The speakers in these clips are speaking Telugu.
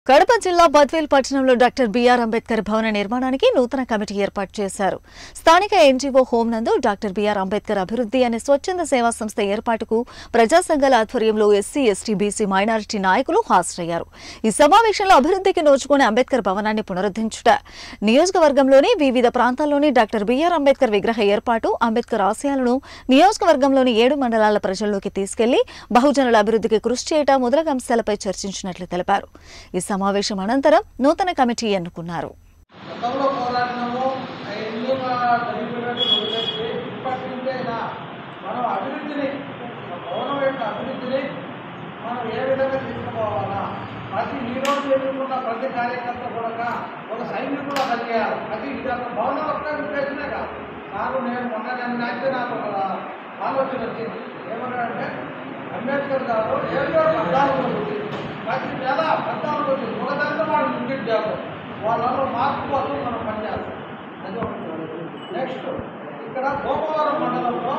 కడప జిల్లా బద్వేల్ పట్టణంలో డాక్టర్ బిఆర్ అంబేద్కర్ భవన నిర్మాణానికి నూతన కమిటీ ఏర్పాటు చేశారు స్థానిక ఎన్జీఓ హోం నందు డాక్టర్ బిఆర్ అంబేద్కర్ అభివృద్ధి అనే స్వచ్ఛంద సేవా సంస్థ ఏర్పాటుకు ప్రజా సంఘాల ఆధ్వర్యంలో ఎస్సీ ఎస్టీ బీసీ మైనారిటీ నాయకులు హాజరయ్యారు ఈ సమావేశంలో అభివృద్ధికి నోచుకునే అంబేద్కర్ భవనాన్ని పునరుద్ధరించుట నియోజకవర్గంలోని వివిధ ప్రాంతాల్లోని డాక్టర్ బిఆర్ అంబేద్కర్ విగ్రహ ఏర్పాటు అంబేద్కర్ ఆశయాలను నియోజకవర్గంలోని ఏడు మండలాల ప్రజల్లోకి తీసుకెళ్లి బహుజనుల అభివృద్ధికి కృషి చేయటం మొదలగు అంశాలపై చర్చించినట్లు తెలిపారు ఈ సమావేశం అనంతరం నూతన కమిటీ ఎన్నుకున్నారు గతంలో పోరాడినాము అవన్నీ మా జరిగినట్టు వదిలేసి ఇప్పటి నుంచైనా మనం అభివృద్ధిని మన భవనం యొక్క అభివృద్ధిని మనం ఏ విధంగా తీసుకుపోవాలా ప్రతి ఈ రోజు ఎన్నుకున్న ప్రతి కార్యకర్త కూడా ఒక సైనికుడు పనిచేయాలి ప్రతి విధంగా భవనం ఒక్క ఉద్దేశమే కాదు నాకు నేను మొన్న నేను అయితే నాకు ఒక ఆలోచన వచ్చింది ఏమన్నాడంటే అంబేద్కర్ గారు ఏదో పద్నాలుగు మంది ప్రతి నెల పద్నాలుగు మంది ఒక దాంట్లో వాళ్ళు విజిట్ చేస్తారు వాళ్ళలో మార్పు కోసం మనం పనిచేస్తాం అది ఒకటి నెక్స్ట్ ఇక్కడ గోపవరం మండలంలో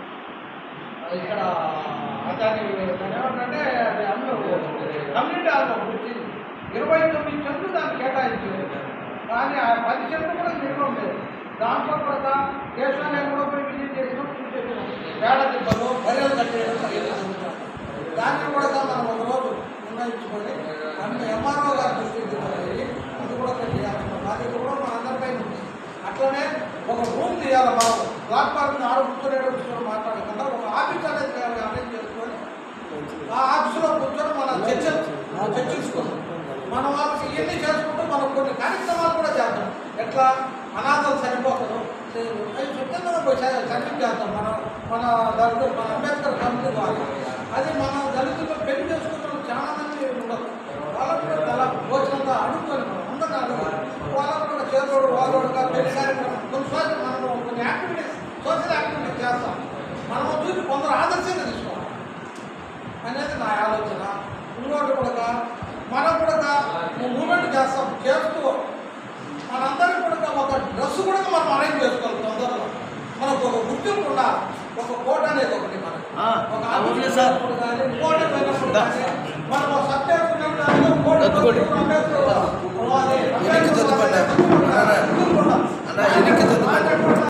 ఇక్కడ దాని దాని ఏమంటే అది అందరూ కమ్యూనిటీ హాల్ ఒకటి వచ్చింది ఇరవై తొమ్మిది సెంట్లు దాన్ని కేటాయించారు కానీ ఆ పది సెంట్లు కూడా తిరగడం లేదు దాంట్లో కూడా కేశవాలయం కూడా పోయి విజిట్ చేసినాం చూసేసినాం వేడ దిబ్బలు బర్రెలు కట్టేయడం అవన్నీ జరుగుతాయి. దాన్ని కూడా మనం ఒక రోజు నిర్ణయించుకొని అన్ని ఎంఆర్ఓ గారి దృష్టికి తీసుకెళ్ళి అది కూడా ఒకటి చేయాల్సిన బాధ్యత కూడా మన అందరిపై ఉంది అట్లనే ఒక రూమ్ తీయాలి మనం ప్లాట్ఫామ్ ఆడ కూర్చొని ఏడో కూర్చొని మాట్లాడకుండా ఒక ఆఫీస్ అనేది అరేంజ్ చేసుకొని ఆ ఆఫీసులో కూర్చొని మనం చర్చ చర్చించుకుందాం మన వాళ్ళకి ఇవన్నీ చేసుకుంటూ మనం కొన్ని కార్యక్రమాలు కూడా చేద్దాం ఎట్లా అనాథలు చనిపోతారు అవి స్వచ్ఛందంగా పోయి చ- సర్వీస్ చేద్దాం మన మన దళితులు మన అంబేద్కర్ కమిటీ ద్వారా అది మన దళితులు పెళ్లి చేసుకుంటున్న చాలా మంది ఉండదు వాళ్ళకు కూడా చాలా భోజనంతా అడుగుతారు మనం అందరినీ అడగాలి వాళ్ళకు కూడా చేదోడు వాదోడుగా పెళ్లి కార్యక్రమం కొన్ని సోషల్ మనం కొన్ని యాక్టివిటీస్ సోషల్ యాక్టివిటీస్ చేస్తాం మనం చూసి కొందరు ఆదర్శంగా తీసుకోవాలి అనేది నా ఆలోచన ఇంకోటి కూడా మనం కూడా మూమెంట్ చేస్తాం చేస్తూ మనందరం కూడా ఒక డ్రెస్ కూడా మనం అరేంజ్ చేసుకోవాలి తొందరలో మనకు ఒక గుర్తింపు ఉండాలి ఒక కోట అనేది ఒకటి మనకి ఆ, ఒక అవును ఆఫీస్ సార్. వెళ్ళినప్పుడు కానీ, కోట వెళ్ళినప్పుడు దా. కానీ, మనం ఒక సబ్జెక్ట్ ఉన్నప్పుడు కోట దత్తుకోండి. అంబేద్కర్ వెనక్కి దత్తుకోండి. అన్న, వెనక్కి దత్తుకోండి.